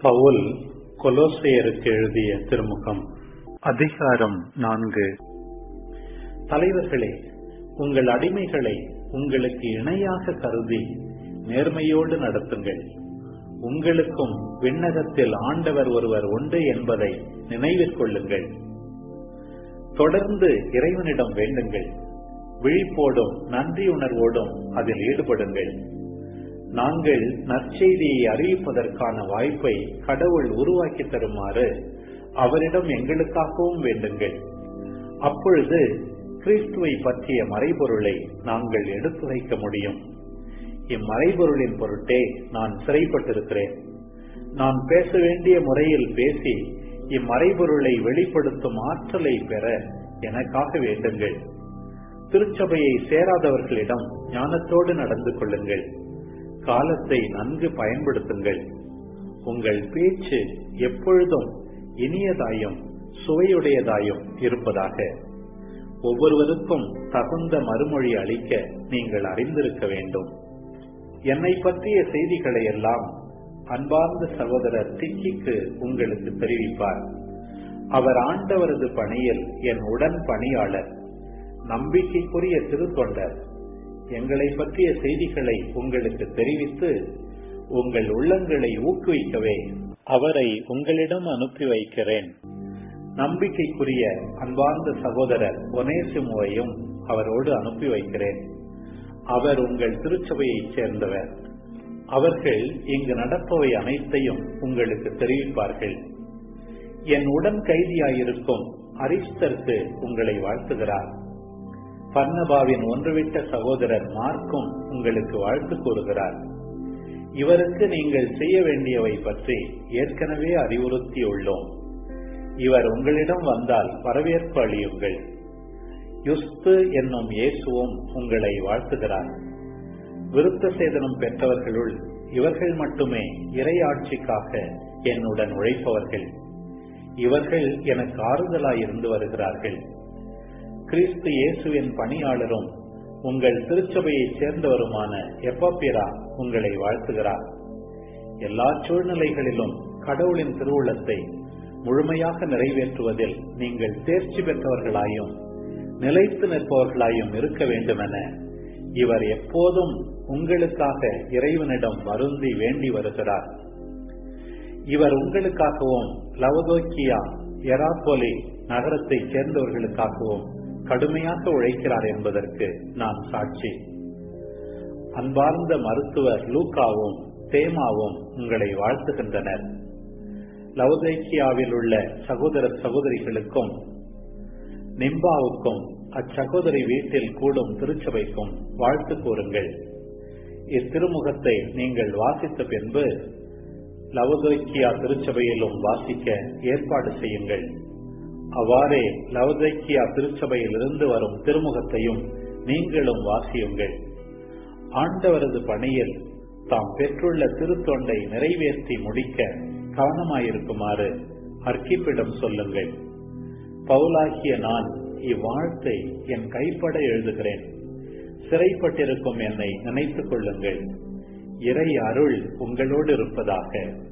பவுல் கொலோசையருக்கு எழுதிய திருமுகம் அதிகாரம் நான்கு தலைவர்களே உங்கள் அடிமைகளை உங்களுக்கு இணையாக கருதி நேர்மையோடு நடத்துங்கள் உங்களுக்கும் விண்ணகத்தில் ஆண்டவர் ஒருவர் உண்டு என்பதை நினைவில் கொள்ளுங்கள் தொடர்ந்து இறைவனிடம் வேண்டுங்கள் விழிப்போடும் நன்றியுணர்வோடும் அதில் ஈடுபடுங்கள் நாங்கள் நற்செய்தியை அறிவிப்பதற்கான வாய்ப்பை கடவுள் உருவாக்கி தருமாறு அவரிடம் எங்களுக்காகவும் வேண்டுங்கள் அப்பொழுது கிறிஸ்துவை பற்றிய மறைபொருளை நாங்கள் எடுத்து வைக்க முடியும் இம்மறைபொருளின் பொருட்டே நான் சிறைப்பட்டிருக்கிறேன் நான் பேச வேண்டிய முறையில் பேசி இம்மறைபொருளை வெளிப்படுத்தும் ஆற்றலை பெற எனக்காக வேண்டுங்கள் திருச்சபையை சேராதவர்களிடம் ஞானத்தோடு நடந்து கொள்ளுங்கள் காலத்தை நன்கு பயன்படுத்துங்கள் உங்கள் பேச்சு எப்பொழுதும் இனியதாயும் சுவையுடையதாயும் இருப்பதாக ஒவ்வொருவருக்கும் தகுந்த மறுமொழி அளிக்க நீங்கள் அறிந்திருக்க வேண்டும் என்னை பற்றிய செய்திகளை எல்லாம் அன்பார்ந்த சகோதரர் திக்கிக்கு உங்களுக்கு தெரிவிப்பார் அவர் ஆண்டவரது பணியில் என் உடன் பணியாளர் நம்பிக்கைக்குரிய திருத்தொண்டர் எங்களை பற்றிய செய்திகளை உங்களுக்கு தெரிவித்து உங்கள் உள்ளங்களை ஊக்குவிக்கவே அவரை உங்களிடம் அனுப்பி வைக்கிறேன் நம்பிக்கைக்குரிய அன்பார்ந்த சகோதரர் ஒனேசிமுவையும் அவரோடு அனுப்பி வைக்கிறேன் அவர் உங்கள் திருச்சபையைச் சேர்ந்தவர் அவர்கள் இங்கு நடப்பவை அனைத்தையும் உங்களுக்கு தெரிவிப்பார்கள் என் உடன் கைதியாயிருக்கும் அரிஸ்தருக்கு உங்களை வாழ்த்துகிறார் பர்ணபாவின் ஒன்றுவிட்ட சகோதரர் மார்க்கும் உங்களுக்கு வாழ்த்து கூறுகிறார் இவருக்கு நீங்கள் செய்ய வேண்டியவை பற்றி ஏற்கனவே அறிவுறுத்தியுள்ளோம் இவர் உங்களிடம் வந்தால் வரவேற்பு அளியுங்கள் யுஸ்து என்னும் இயேசுவும் உங்களை வாழ்த்துகிறார் விருத்த சேதனம் பெற்றவர்களுள் இவர்கள் மட்டுமே இறையாட்சிக்காக என்னுடன் உழைப்பவர்கள் இவர்கள் எனக்கு ஆறுதலாய் இருந்து வருகிறார்கள் கிறிஸ்து இயேசுவின் பணியாளரும் உங்கள் திருச்சபையைச் சேர்ந்தவருமான எப்பப்பிரா உங்களை வாழ்த்துகிறார் எல்லா சூழ்நிலைகளிலும் கடவுளின் திருவுளத்தை முழுமையாக நிறைவேற்றுவதில் நீங்கள் தேர்ச்சி பெற்றவர்களாயும் நிலைத்து நிற்பவர்களாயும் இருக்க வேண்டுமென இவர் எப்போதும் உங்களுக்காக இறைவனிடம் வருந்தி வேண்டி வருகிறார் இவர் உங்களுக்காகவும் லவதோக்கியா எராப்போலி நகரத்தைச் சேர்ந்தவர்களுக்காகவும் கடுமையாக உழைக்கிறார் என்பதற்கு நான் சாட்சி அன்பார்ந்த மருத்துவர் லூக்காவும் தேமாவும் உங்களை வாழ்த்துகின்றனர் லவதேக்கியாவில் உள்ள சகோதர சகோதரிகளுக்கும் நிம்பாவுக்கும் அச்சகோதரி வீட்டில் கூடும் திருச்சபைக்கும் வாழ்த்து கூறுங்கள் இத்திருமுகத்தை நீங்கள் வாசித்த பின்பு லவதோக்கியா திருச்சபையிலும் வாசிக்க ஏற்பாடு செய்யுங்கள் அவ்வாறே லவதோக்கியா திருச்சபையில் இருந்து வரும் திருமுகத்தையும் நீங்களும் வாசியுங்கள் ஆண்டவரது பணியில் தாம் பெற்றுள்ள திருத்தொண்டை நிறைவேற்றி முடிக்க கவனமாயிருக்குமாறு அர்க்கிப்பிடம் சொல்லுங்கள் பவுலாகிய நான் இவ்வாழ்த்தை என் கைப்பட எழுதுகிறேன் சிறைப்பட்டிருக்கும் என்னை நினைத்துக் கொள்ளுங்கள் இறை அருள் உங்களோடு இருப்பதாக